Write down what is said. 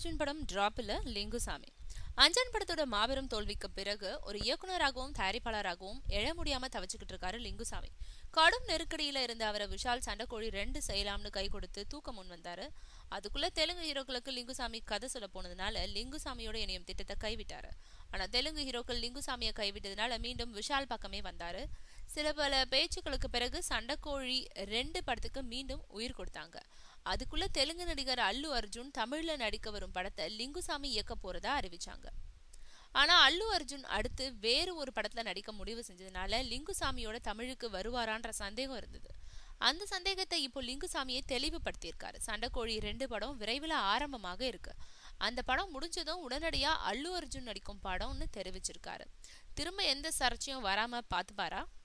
அர்ஜுன் படம் டிராப்ல லிங்குசாமி அஞ்சன் படத்தோட மாபெரும் தோல்விக்கு பிறகு ஒரு இயக்குனராகவும் தயாரிப்பாளராகவும் எழ முடியாம தவிச்சுக்கிட்டு இருக்காரு லிங்குசாமி கடும் நெருக்கடியில இருந்த அவரை விஷால் சண்டைக்கோழி ரெண்டு செய்யலாம்னு கை கொடுத்து தூக்க முன் வந்தாரு அதுக்குள்ள தெலுங்கு ஹீரோக்களுக்கு லிங்குசாமி கதை சொல்ல போனதுனால லிங்குசாமியோட இணையம் திட்டத்தை கைவிட்டாரு ஆனா தெலுங்கு ஹீரோக்கள் லிங்குசாமியை கைவிட்டதுனால மீண்டும் விஷால் பக்கமே வந்தாரு சில பல பேச்சுக்களுக்கு பிறகு சண்டைக்கோழி ரெண்டு படத்துக்கு மீண்டும் உயிர் கொடுத்தாங்க அதுக்குள்ள தெலுங்கு நடிகர் அல்லு அர்ஜுன் தமிழ்ல நடிக்க வரும் படத்தை லிங்குசாமி இயக்க போறதா அறிவிச்சாங்க ஆனா அல்லு அர்ஜுன் அடுத்து வேறு ஒரு படத்துல நடிக்க முடிவு செஞ்சதுனால லிங்குசாமியோட தமிழுக்கு வருவாரான்ற சந்தேகம் இருந்தது அந்த சந்தேகத்தை இப்போ லிங்குசாமியை தெளிவுபடுத்தியிருக்காரு சண்டைக்கோழி ரெண்டு படம் விரைவில் ஆரம்பமாக இருக்கு அந்த படம் முடிஞ்சதும் உடனடியா அல்லு அர்ஜுன் நடிக்கும் படம்னு தெரிவிச்சிருக்காரு திரும்ப எந்த சர்ச்சையும் வராம பார்த்துப்பாரா